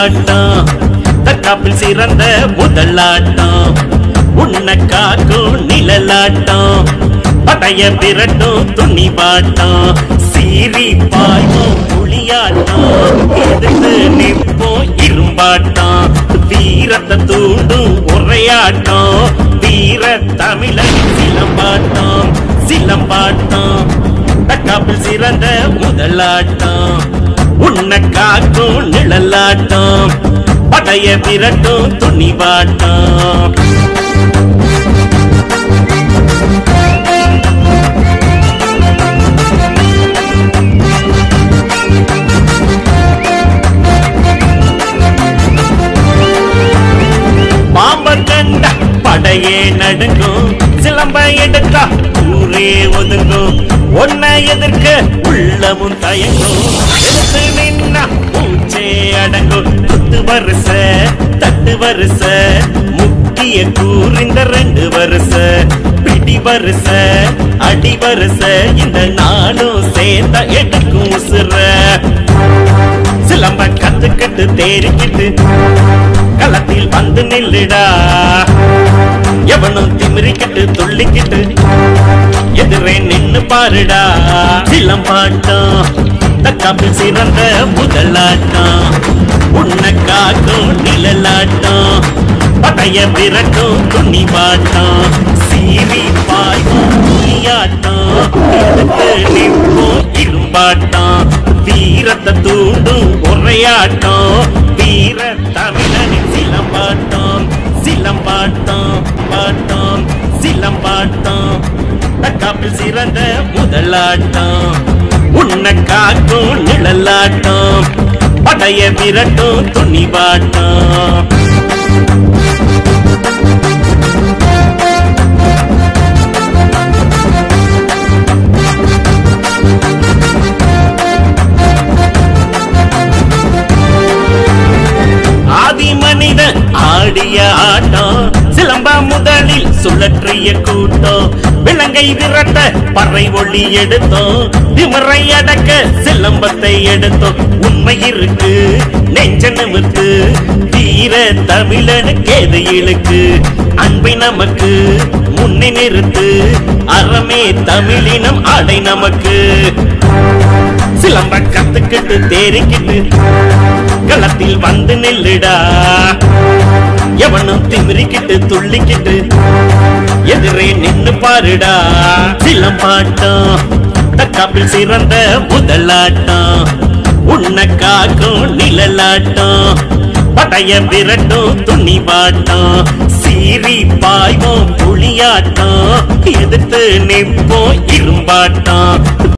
bottom தற்காப்பில் சிறந்த முதலாட்டம் உன்னை காக்கும் நிழலாட்டம் படைய விரட்டும் துணி பாட்டம் சீறி பாயும் புளியாட்டம் எதிர்த்து நிற்போம் இரும்பாட்டம் வீரத்தை தூண்டும் உரையாட்டம் வீர தமிழன் சிலம்பாட்டம் சிலம்பாட்டம் தக்காப்பில் சிறந்த முதலாட்டம் உன்னை காக்கும் நிழலாட்டம் படைய விரட்டும் துணிவாட்டம் பாம்பர் கண்ட படையே நடுங்கும் சிலம்ப எடுத்தா ஊரே ஒதுங்கும் ஒன்ன எதிர்க்க உள்ளமும் தயங்கும் எடுத்து நின்னா மூச்சே அடங்கும் குத்து வருஷ தட்டு வருஷ முக்கிய கூறிந்த ரெண்டு வருஷ பிடி வருஷ அடி வருஷ இந்த நாளும் சேர்ந்த எடுக்கும் உசுர சிலம்ப கத்துக்கிட்டு தேறிக்கிட்டு களத்தில் வந்து நில்லுடா எவனும் திமிரிக்கிட்டு துள்ளிக்கிட்டு எதிரே நின்னு பாருடா சிலம்பாட்டம் தக்காப்பில் சிறந்த முதலாட்டம் உன்னை காக்கும் நிழலாட்டம் படைய விரட்டும் துணி பாட்டம் சீறி பாயும் புலியாட்டம் எடுத்து நிற்போம் இரும்பாட்டம் வீரத்தை தூண்டும் உரையாட்டம் வீர தமிழனின் சிலம்பாட்டம் சிலம்பாட்டம் பாட்டம் சிலம்பாட்டம் தக்காப்பில் சிறந்த முதலாட்டம் உன்னை காக்கும் நிழலாட்டம் படைய விரட்டும் துணிவாட்டம் ஆதி மனிதன் ஆடிய ஆட்டம் சிலம்ப முதலில் சுழற்றிய கூட்டம் விலங்கை விரட்ட பறை ஒளி எடுத்தோம் திமரை அடக்க சிலம்பத்தை எடுத்தோம் உண்மை இருக்கு நெஞ்ச நிமித்து வீர தமிழனுக்கு எது இழுக்கு அன்பை நமக்கு முன்னே நிறுத்து அறமே தமிழினம் அடை நமக்கு சிலம்ப கத்துக்கிட்டு தேறிக்கிட்டு களத்தில் வந்து நில்லுடா எவனும் திமிரிக்கிட்டு துள்ளிக்கிட்டு எதிரே நின்னு பாருடா சிலம்பாட்டம் தக்காப்பில் சிறந்த முதலாட்டம் உன்னை காக்கும் நிழலாட்டம் படைய விரட்டும் துணிவாட்டம் சீறி பாய்வோம் புளியாட்டம் எதிர்த்து நிற்போம் இரும்பாட்டம்